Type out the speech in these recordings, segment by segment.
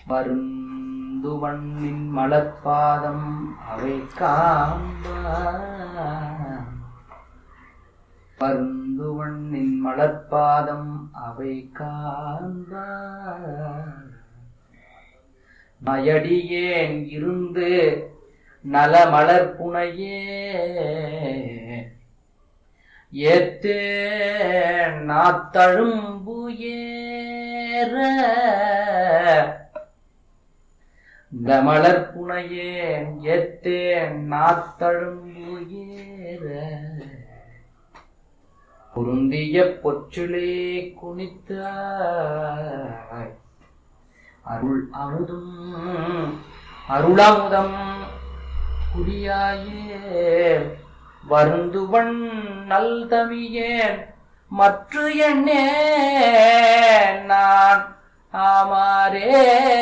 வருந்துவண்ணின் மலர்பாதம் அவை காண்ப வருந்துவண்ணின் மலர்பாதம் அவை காண்ப நயடியேன் இருந்து நலமலர் புனையே ஏத்தே நாத்தழும்பு ஏற இந்த மலர் புனையேன் ஏத்தேன் நாத்தழும்பு ஏற பொருந்திய பொற்றிலே குனித்தாய் அருள் அமுதும் அருளமுதம் குடியாயே வருந்துவன் நல்தவியேன் மற்ற எண்ணே நான் ஆமாரே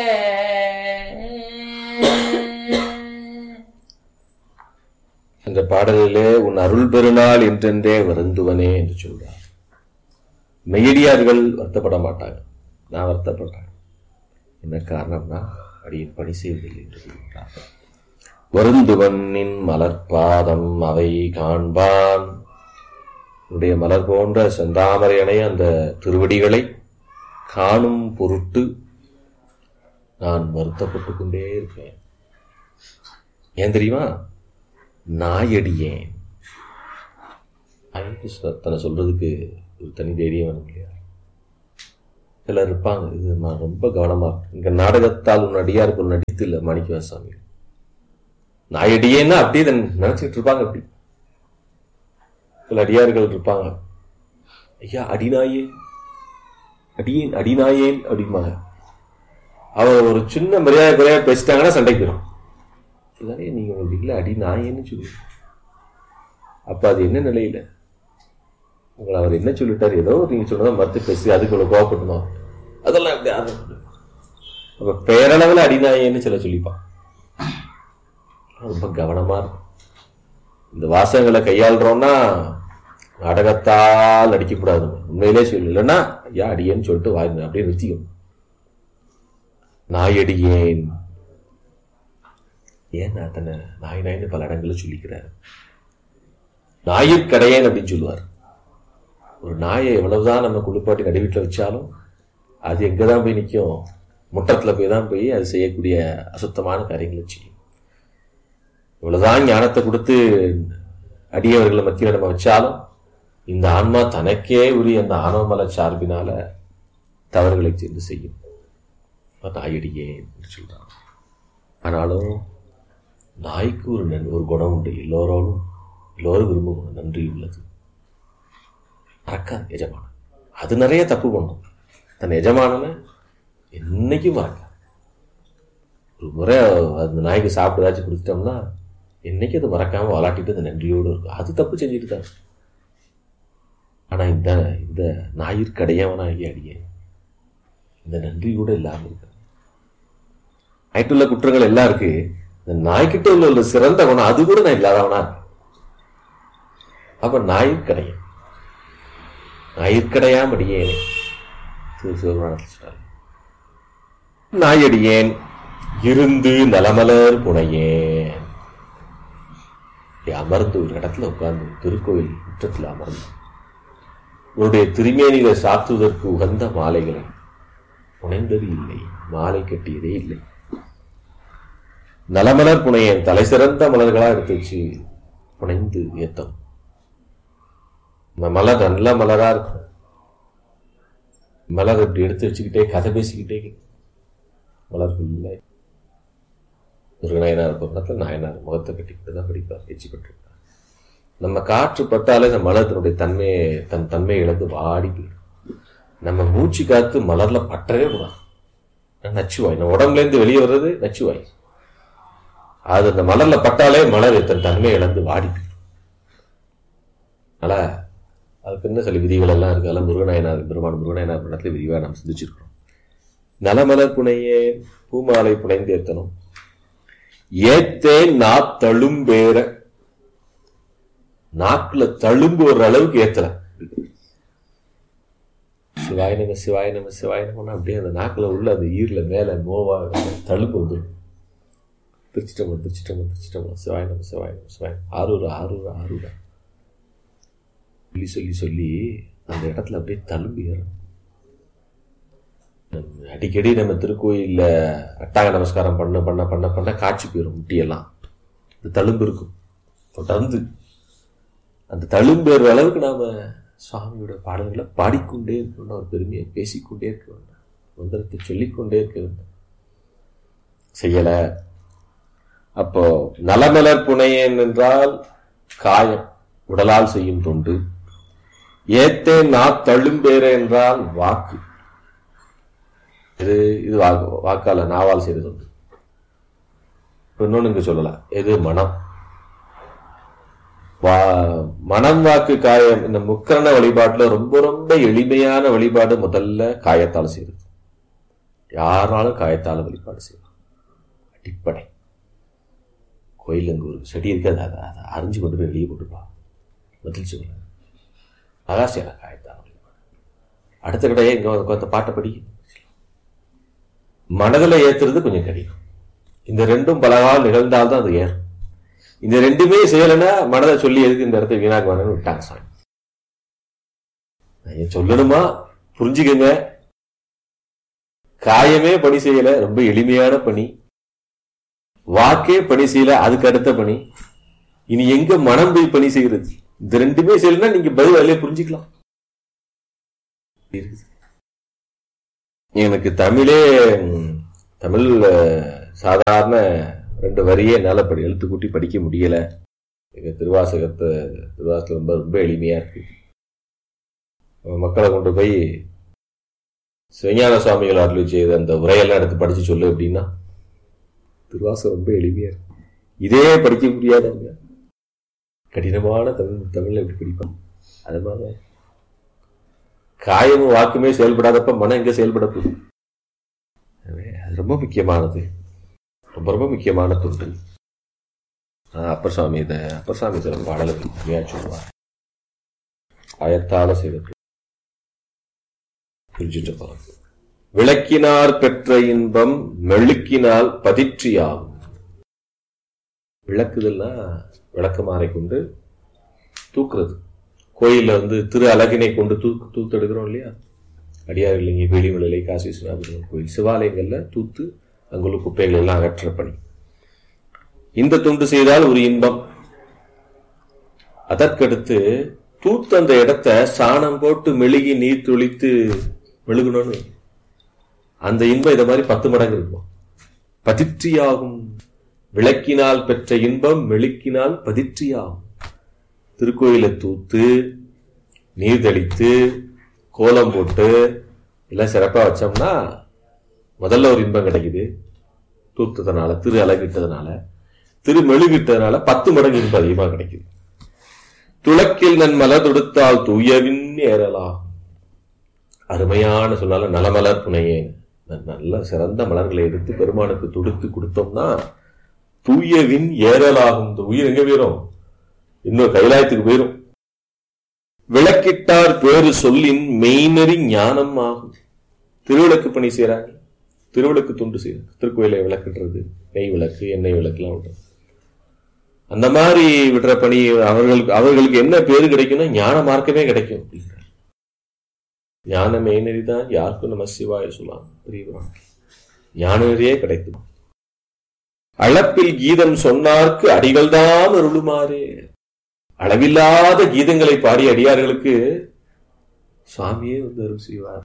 அந்த பாடலிலே உன் அருள் பெருநாள் என்றென்றே வருந்துவனே என்று சொல்றார் மெய்யடியார்கள் வருத்தப்பட மாட்டாங்க நான் வருத்தப்பட்டேன் என்ன காரணம்னா அடியின் பணி செய்வதில்லை என்று சொல்கிறார் வருந்துவனின் மலர்பாதம் அவை காண்பான் உன்னுடைய மலர் போன்ற செந்தாமரையனை அந்த திருவடிகளை காணும் பொருட்டு நான் வருத்தப்பட்டு கொண்டே இருப்பேன் ஏன் தெரியுமா நாயடியேன் அதுக்கு சொ- தன்னை சொல்றதுக்கு ஒரு தனி தைரியம் வேணும் இல்லையா சிலர் இருப்பாங்க இது நான் ரொம்ப கவனமா இருக்கு இங்க நாடகத்தால் உன் அடியாருக்கு ஒரு நடித்து இல்லை மாணிக்கவாசாமி நாயடியேன்னா அப்படியே இதை நினைச்சிட்டு இருப்பாங்க அப்படி சில அடியார்கள் இருப்பாங்க ஐயா அடிநாயே அடியேன் அடிநாயேன் அப்படிம்பாங்க அவர் ஒரு சின்ன மரியாதை குறையா பேசிட்டாங்கன்னா சண்டைக்கு வரும் இதானே நீங்க உங்களுக்கு இல்லை அடி நாயேன்னு சொல்லி அப்ப அது என்ன நிலையில உங்களை அவர் என்ன சொல்லிட்டாரு ஏதோ நீங்க சொன்னதை மறுத்து பேசி அதுக்குள்ள கோவப்படணும் அதெல்லாம் எப்படி அது அப்ப பேரளவில் அடிநாயேன்னு சில சொல்லிப்பான் ரொம்ப கவனமா இருக்கும் இந்த வாசகங்களை கையாளுறோம்னா நாடகத்தால் அடிக்கக்கூடாது உண்மையிலே சொல்லு இல்லைன்னா ஐயா அடியேன்னு சொல்லிட்டு வாங்க அப்படியே நிறுத்திக்கணும் நாயடியேன் ஏன் அத்தனை நாய் நாய்னு பல இடங்கள்ல சொல்லிக்கிறார் நாயிற்கடையேன் அப்படின்னு சொல்லுவார் ஒரு நாயை எவ்வளவுதான் நம்ம குளிப்பாட்டி நடுவீட்டில் வச்சாலும் அது எங்கே தான் போய் நிற்கும் முட்டத்தில் போய் தான் போய் அது செய்யக்கூடிய அசுத்தமான காரியங்களை செய்யும் இவ்வளவுதான் ஞானத்தை கொடுத்து அடியவர்களை மத்தியில் நம்ம வச்சாலும் இந்த ஆன்மா தனக்கே உரிய அந்த ஆணவமல சார்பினால தவறுகளை செய்து செய்யும் நாயடியே என்று சொல்றான் ஆனாலும் நாய்க்கு ஒரு நன் ஒரு குணம் உண்டு எல்லோரோடும் எல்லோரும் விரும்பும் குணம் நன்றி உள்ளது மறக்காது எஜமானன் அது நிறைய தப்பு பண்ணும் தன் எஜமானனை என்னைக்கும் மறக்காது ஒரு முறை அந்த நாய்க்கு சாப்பிட்டு ஏதாச்சும் கொடுத்துட்டோம்னா என்னைக்கு அது மறக்காம விளாட்டிட்டு அது நன்றியோடு இருக்கும் அது தப்பு செஞ்சுட்டு தான் ஆனா இந்த இந்த ஞாயிற்கடையவனாகி அடியே இந்த நன்றி கூட இல்லாம இருக்கு ஆயிட்டுள்ள குற்றங்கள் எல்லாம் இருக்கு இந்த நாய்கிட்ட உள்ள ஒரு சிறந்த குணம் அது கூட நான் இல்லாதவனா இருக்கேன். அப்ப ஞாயிற்கடையன் ஞாயிற்கடையாம் அடியேனே திரு சிவபுராணத்தில் சொல்றாரு நாயடியேன் இருந்து நலமலர் புனையேன் இப்படி அமர்ந்து ஒரு இடத்துல உட்கார்ந்து திருக்கோயில் முற்றத்தில் அமர்ந்து உன்னுடைய திருமேனிகளை சாத்துவதற்கு உகந்த மாலைகளை புனைந்தது இல்லை மாலை கட்டியதே இல்லை நலமலர் புனையேன் தலை சிறந்த மலர்களா எடுத்து வச்சு புனைந்து ஏத்தம் ம- மலர் நல்ல மலரா இருக்கும் மலர் இப்படி எடுத்து வச்சுக்கிட்டே கதை பேசிக்கிட்டே மலர் ஃபுல்லா முருகநாயனார் பக்கத்தில் நாயனார் முகத்தை கட்டிக்கிட்டு தான் படிப்பார் எச்சி பட்டிருப்பார் நம்ம காற்று பட்டாலே இந்த மலர் தன்னுடைய தன்மையை தன் தன்மையை இழந்து வாடி போயிடும் நம்ம மூச்சு காத்து மலர்ல பற்றவே கூடாது அது நச்சுவாய் நம்ம உடம்புல இருந்து வெளியே வர்றது நச்சுவாய் அது அந்த மலர்ல பட்டாலே மலர் தன் தன்மையை இழந்து வாடி போயிடும் அதனால அதுக்கு என்ன சில விதிகள் எல்லாம் இருக்கு அதெல்லாம் முருகநாயனார் பெருமான் முருகநாயனார் படத்துல விரிவாக நாம் சிந்திச்சிருக்கிறோம் நலமலர் புனையே பூமாலை புனைந்து ஏத்தணும் ஏத்தேன் நா தழும்பேற நாக்குல தழும்பு ஒரு அளவுக்கு ஏத்தல சிவாய நம சிவாய நம சிவாய நம அப்படியே அந்த நாக்கில் உள்ள அந்த ஈரில் மேலே மோவா தழுப்பு வந்துடும் திருச்சிட்டம்பலம் திருச்சிட்டம்பலம் திருச்சிட்டம்பலம் சிவாய நம சிவாய நம சிவாய ஆரூரா ஆரூரா ஆரூரா சொல்லி சொல்லி சொல்லி அந்த இடத்துல அப்படியே தழும்பி ஏறும் நம்ம அடிக்கடி நம்ம திருக்கோயிலில் அட்டாங்க நமஸ்காரம் பண்ண பண்ண பண்ண பண்ண காட்சி போயிடும் முட்டியெல்லாம் இந்த தழும்பு இருக்கும் தொடர்ந்து அந்த தழும்பேற அளவுக்கு நாம சுவாமியோட பாடல்களை பாடிக்கொண்டே இருக்கணும் ஒரு பெருமையை பேசிக்கொண்டே இருக்க வேண்டும் மந்திரத்தை சொல்லிக்கொண்டே இருக்க வேண்டும் செய்யல அப்போ நலமலர் புனையேன் என்றால் காயம் உடலால் செய்யும் தொண்டு ஏத்தேன் நா தழும்பேற என்றால் வாக்கு இது இது வாக்கு வாக்கால நாவால் செய்த தொண்டு இன்னொன்னு இங்க சொல்லலாம் எது மனம் வா மனம் வாக்கு காயம் இந்த முக்கரண வழிபாட்டுல ரொம்ப ரொம்ப எளிமையான வழிபாடு முதல்ல காயத்தால் செய்யறது யாராலும் காயத்தால வழிபாடு செய்யலாம் அடிப்படை கோயில் அங்க ஒரு செடி இருக்கு அதை அதை அதை அரிஞ்சு கொண்டு போய் வெளியே போட்டுப்பா பதில் சொல்ல அதான் செய்யலாம் காயத்தால வழிபாடு அடுத்த கடையே இங்க உட்காந்து பாட்டை படி மனதில் ஏத்துறது கொஞ்சம் கடினம் இந்த ரெண்டும் பலகால் நிகழ்ந்தால்தான் அது ஏறும் இந்த ரெண்டுமே செய்யலைன்னா மனதை சொல்லி எதுக்கு இந்த இடத்த வீணாக்க வேணும்னு விட்டாங்க சாமி நான் ஏன் சொல்லணுமா புரிஞ்சுக்கங்க காயமே பணி செய்யல ரொம்ப எளிமையான பணி வாக்கே பணி செய்யல அதுக்கு அடுத்த பணி இனி எங்க மனம் போய் பணி செய்யறது இந்த ரெண்டுமே செய்யலன்னா நீங்க பதில் அதிலே புரிஞ்சுக்கலாம் இருக்குது. எனக்கு தமிழே ம், தமிழ் அஹ், சாதாரண ரெண்டு வரியே என்னால் படி எழுத்து கூட்டி படிக்க முடியல எங்க திருவாசகத்தை திருவாசகம் ரொம்ப ரொம்ப எளிமையா இருக்கு மக்களை கொண்டு போய் சிவஞான சுவாமிகள் அருள் செய்த அந்த உரையெல்லாம் எடுத்து படிச்சு சொல்லு அப்படின்னா திருவாசகம் ரொம்ப எளிமையா இருக்கு இதே படிக்க முடியாதவங்க கடினமான தமிழ் தமிழ்ல எப்படி படிப்பாங்க அது மாதிரி காயமும் வாக்குமே செயல்படாதப்ப மனம் எங்க செயல்பட போகுது எனவே அது ரொம்ப முக்கியமானது ரொம்ப ரொம்ப முக்கியமான துண்டு ஆஹ் அப்பர் சுவாமி இதை அப்பர் சுவாமி சில பாடலுக்கு நிறையா சொல்லுவார் ஆயத்தால செய்த புரிஞ்சுட்டு போலாம் விளக்கினார் பெற்ற இன்பம் மெழுக்கினால் பதிற்றியாகும் விளக்குதல்னா விளக்கமாறை கொண்டு தூக்குறது கோயில்ல வந்து திரு அழகினை கொண்டு தூக்கு தூத்தெடுக்கிறோம் இல்லையா அடியார் இல்லைங்க வேலிமலை காசி விஸ்வநாதர் கோயில் சிவாலயங்கள்ல தூத்து அங்குள்ள குப்பைகள் எல்லாம் அகற்ற பணி இந்த துண்டு செய்தால் ஒரு இன்பம் அதற்கடுத்து தூத்து அந்த இடத்த சாணம் போட்டு மெழுகி நீர் துளித்து மெழுகணும்னு அந்த இன்பம் இத மாதிரி பத்து மடங்கு இருக்கும் பதிற்றியாகும் விளக்கினால் பெற்ற இன்பம் மெழுக்கினால் பதிற்றியாகும் திருக்கோயிலை தூத்து நீர் தெளித்து கோலம் போட்டு எல்லாம் சிறப்பா வச்சோம்னா முதல்ல ஒரு இன்பம் கிடைக்குது தூத்ததுனால திரு அழகிட்டதுனால திரு மெழுகிட்டதுனால பத்து மடங்கு இன்பம் அதிகமா கிடைக்குது துளக்கில் நன் மலர் தொடுத்தால் தூயவின் ஏறலாம் அருமையான சொன்னால நலமலர் புனையேன் ந- நல்ல சிறந்த மலர்களை எடுத்து பெருமானுக்கு தொடுத்து கொடுத்தோம்னா தூயவின் ஏறலாகும் இந்த உயிர் எங்க போயிரும் இன்னும் கைலாயத்துக்கு போயிரும் விளக்கிட்டார் பேரு சொல்லின் மெய்நெறி ஞானம் ஆகும் திருவிளக்கு பணி செய்றாங்க திருவிளக்கு துண்டு செய்யறாங்க திருக்கோயிலை விளக்குன்றது நெய் விளக்கு எண்ணெய் விளக்குலாம் விடுறது அந்த மாதிரி விடுற பணி அவர்களுக்கு அவர்களுக்கு என்ன பேரு கிடைக்கும்னா ஞான மார்க்கமே கிடைக்கும் அப்படிங்கிறார் ஞான மெய்நெறி தான் யாருக்கும் நம்ம சிவாய சொல்லலாம் பெரியவரான் ஞான நெறியே கிடைக்கும் அளப்பில் கீதம் சொன்னார்க்கு அடிகள்தான் அருளுமாறே அளவில்லாத கீதங்களை பாடிய அடியார்களுக்கு சுவாமியே வந்து அருள் செய்வார்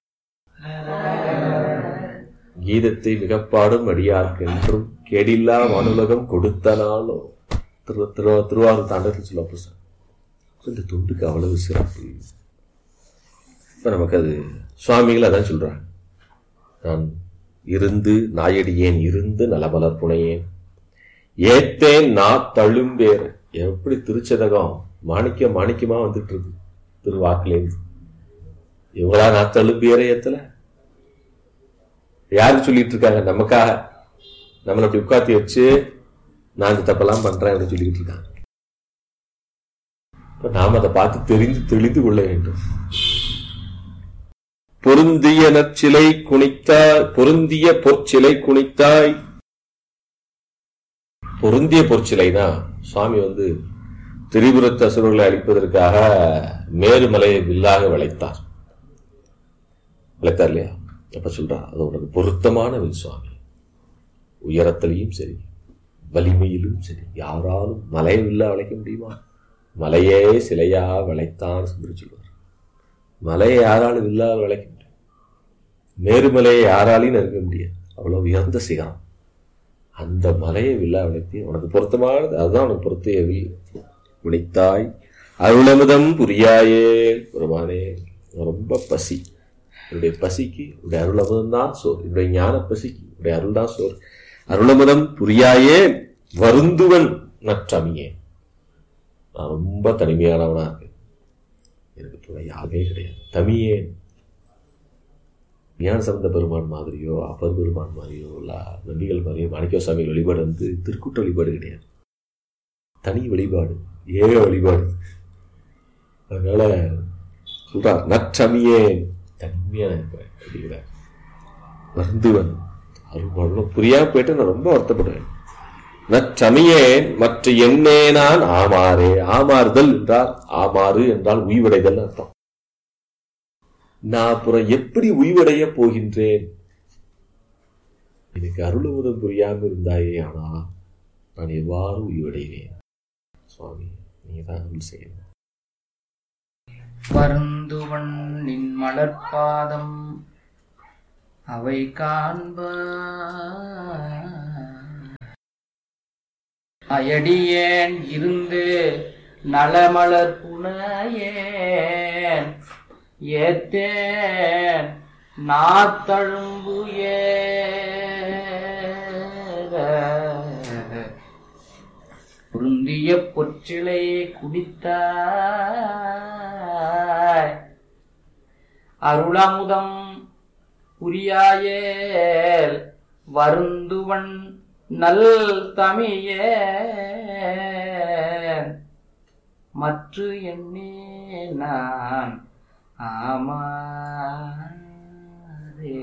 கீதத்தை மிகப்பாடும் அடியார்க்கு என்றும் கேடில்லா மனுலகம் கொடுத்தனாலோ திரு திரு திருவாரூர் தாண்டத்தில் சொல்ல சார் இந்த துண்டுக்கு அவ்வளவு சிறப்பு இப்ப நமக்கு அது சுவாமிகள் அதான் சொல்றாங்க நான் இருந்து நாயடியேன் இருந்து நலமலர் புனையேன் ஏத்தேன் நா தழும்பேர் எப்படி திருச்சதகம் மாணிக்க மாணிக்கமா வந்துட்டு இருக்கு திருவாக்குலேருந்து இவங்களா நான் தழும்பியரை ஏத்தல யாரு சொல்லிட்டு இருக்காங்க நமக்காக நம்மளை அப்படி உட்காத்தி வச்சு நான் இந்த தப்பெல்லாம் பண்றேன் அப்படின்னு சொல்லிட்டு இருக்காங்க இப்ப நாம் அதை பார்த்து தெரிந்து தெளிந்து கொள்ள வேண்டும் பொருந்திய நற்சிலை குனித்தாய் பொருந்திய பொற்சிலை குனித்தாய் பொருந்திய பொற்சிலைனா சுவாமி வந்து திரிபுரத்து அசுரர்களை அழிப்பதற்காக மேருமலையை வில்லாக விளைத்தார் விளைத்தார் இல்லையா அப்ப சொல்றார் அது உனக்கு பொருத்தமான வில் சுவாமி உயரத்திலையும் சரி வலிமையிலும் சரி யாராலும் மலையை வில்லா விளைக்க முடியுமா மலையே சிலையா விளைத்தான் என்று சொல்வார் மலையை யாராலும் வில்லா விளைக்க முடியும் மேருமலையை யாராலையும் நெருங்க முடியாது அவ்வளவு உயர்ந்த சிகரம் அந்த மலையை வில்லா விளைத்தி உனக்கு பொருத்தமானது அதுதான் உனக்கு பொருத்திய வில் விளைத்தாய் அருளமுதம் புரியாயே பெருமானே ரொம்ப பசி என்னுடைய பசிக்கு உடைய அருளமுதம் தான் சோறு என்னுடைய ஞான பசிக்கு உடைய அருள் தான் சோறு அருளமுதம் புரியாயே வருந்துவன் நற்றமியே நான் ரொம்ப தனிமையானவனா இருக்கேன் எனக்கு துணை யாவே கிடையாது தமியேன் ஞான சம்பந்த பெருமான் மாதிரியோ அப்பர் பெருமான் மாதிரியோ இல்ல நம்பிகள் மாதிரியோ மாணிக்க சுவாமி வழிபாடு வந்து திருக்கூட்ட வழிபாடு கிடையாது தனி வழிபாடு ஏக வழிபாடு அதனால சொல்றார் நற்றமியேன் தனிமையா இருக்கிறேன் அப்படிங்கிறார் வருந்துவன் அருள் புரியாம போயிட்டு நான் ரொம்ப வருத்தப்படுவேன் நற்றமியேன் மற்ற எண்ணே நான் ஆமாறே ஆமாறுதல் என்றால் ஆமாறு என்றால் உய்வடைதல் அர்த்தம் நான் அப்புறம் எப்படி உய்வடைய போகின்றேன் எனக்கு அருளுவதும் புரியாம இருந்தாயே ஆனா நான் எவ்வாறு உய்வடைவேன் சுவாமி நீங்க தான் அருள் செய்யணும் வருந்துவன் நின் மலர்பாதம் அவை காண்ப அயடியேன் இருந்து நலமலர் புனையேன் ஏத்தேன் நாத்தழும்பு ஏற பொருந்திய பொற்றிலை குடித்தாய் அருளமுதம் புரியாயேல் வருந்துவன் நல் தமியே மற்ற எண்ணே நான் ஆமாரே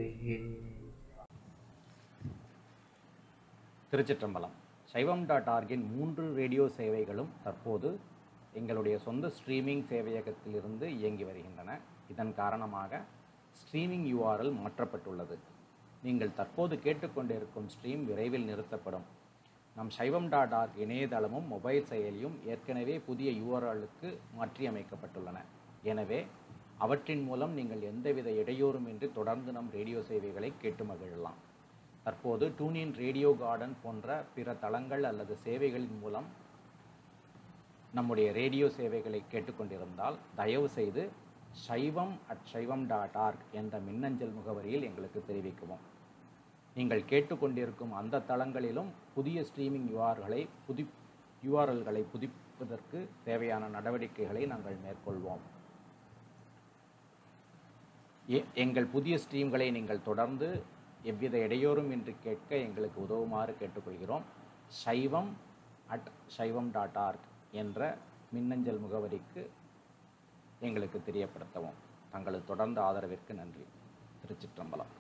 திருச்சிற்றம்பலம் சைவம் டாட் ஆர்கின் மூன்று ரேடியோ சேவைகளும் தற்போது எங்களுடைய சொந்த ஸ்ட்ரீமிங் சேவையகத்திலிருந்து இயங்கி வருகின்றன இதன் காரணமாக ஸ்ட்ரீமிங் யூஆர்எல் மாற்றப்பட்டுள்ளது நீங்கள் தற்போது கேட்டுக்கொண்டிருக்கும் ஸ்ட்ரீம் விரைவில் நிறுத்தப்படும் நம் சைவம் டாட் ஆர்க் இணையதளமும் மொபைல் செயலியும் ஏற்கனவே புதிய யூஆர்எல்லுக்கு மாற்றியமைக்கப்பட்டுள்ளன எனவே அவற்றின் மூலம் நீங்கள் எந்தவித இடையூறுமின்றி தொடர்ந்து நம் ரேடியோ சேவைகளை கேட்டு மகிழலாம் தற்போது டூனின் ரேடியோ கார்டன் போன்ற பிற தளங்கள் அல்லது சேவைகளின் மூலம் நம்முடைய ரேடியோ சேவைகளை கேட்டுக்கொண்டிருந்தால் தயவு செய்து சைவம் அட் சைவம் டாட் ஆர்க் என்ற மின்னஞ்சல் முகவரியில் எங்களுக்கு தெரிவிக்கவும் நீங்கள் கேட்டுக்கொண்டிருக்கும் அந்த தளங்களிலும் புதிய ஸ்ட்ரீமிங் யூஆர்களை புதி யூஆர்எல்களை புதுப்பிப்பதற்கு தேவையான நடவடிக்கைகளை நாங்கள் மேற்கொள்வோம் எ- எங்கள் புதிய ஸ்ட்ரீம்களை நீங்கள் தொடர்ந்து எவ்வித இடையூறும் இன்றி கேட்க எங்களுக்கு உதவுமாறு கேட்டுக்கொள்கிறோம் சைவம் அட் சைவம் டாட் ஆர்க் என்ற மின்னஞ்சல் முகவரிக்கு எங்களுக்கு தெரியப்படுத்தவும் தங்களது தொடர்ந்த ஆதரவிற்கு நன்றி திருச்சிற்றம்பலம்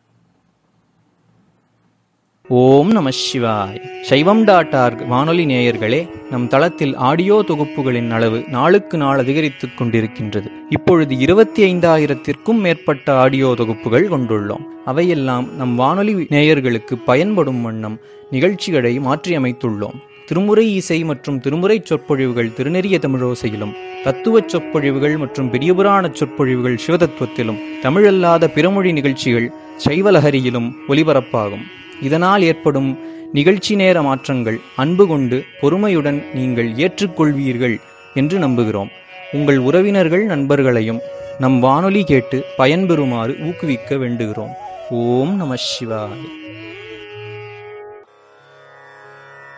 ஓம் நம சிவாய் சைவம் டாட் ஆர்க் வானொலி நேயர்களே நம் தளத்தில் ஆடியோ தொகுப்புகளின் அளவு நாளுக்கு நாள் அதிகரித்துக் கொண்டிருக்கின்றது இப்பொழுது இருபத்தி ஐந்தாயிரத்திற்கும் மேற்பட்ட ஆடியோ தொகுப்புகள் கொண்டுள்ளோம் அவையெல்லாம் நம் வானொலி நேயர்களுக்கு பயன்படும் வண்ணம் நிகழ்ச்சிகளை மாற்றியமைத்துள்ளோம் திருமுறை இசை மற்றும் திருமுறை சொற்பொழிவுகள் திருநெறிய தமிழோசையிலும் தத்துவச் சொற்பொழிவுகள் மற்றும் பெரியபுராண சொற்பொழிவுகள் சிவதத்துவத்திலும் தமிழல்லாத பிறமொழி நிகழ்ச்சிகள் சைவலஹரியிலும் ஒலிபரப்பாகும் இதனால் ஏற்படும் நிகழ்ச்சி நேர மாற்றங்கள் அன்பு கொண்டு பொறுமையுடன் நீங்கள் ஏற்றுக்கொள்வீர்கள் என்று நம்புகிறோம் உங்கள் உறவினர்கள் நண்பர்களையும் நம் வானொலி கேட்டு பயன்பெறுமாறு ஊக்குவிக்க வேண்டுகிறோம் ஓம் நம சிவாய்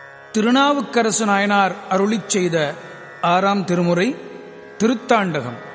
திருநாவுக்கரசு நாயனார் அருளிச் செய்த ஆறாம் திருமுறை திருத்தாண்டகம்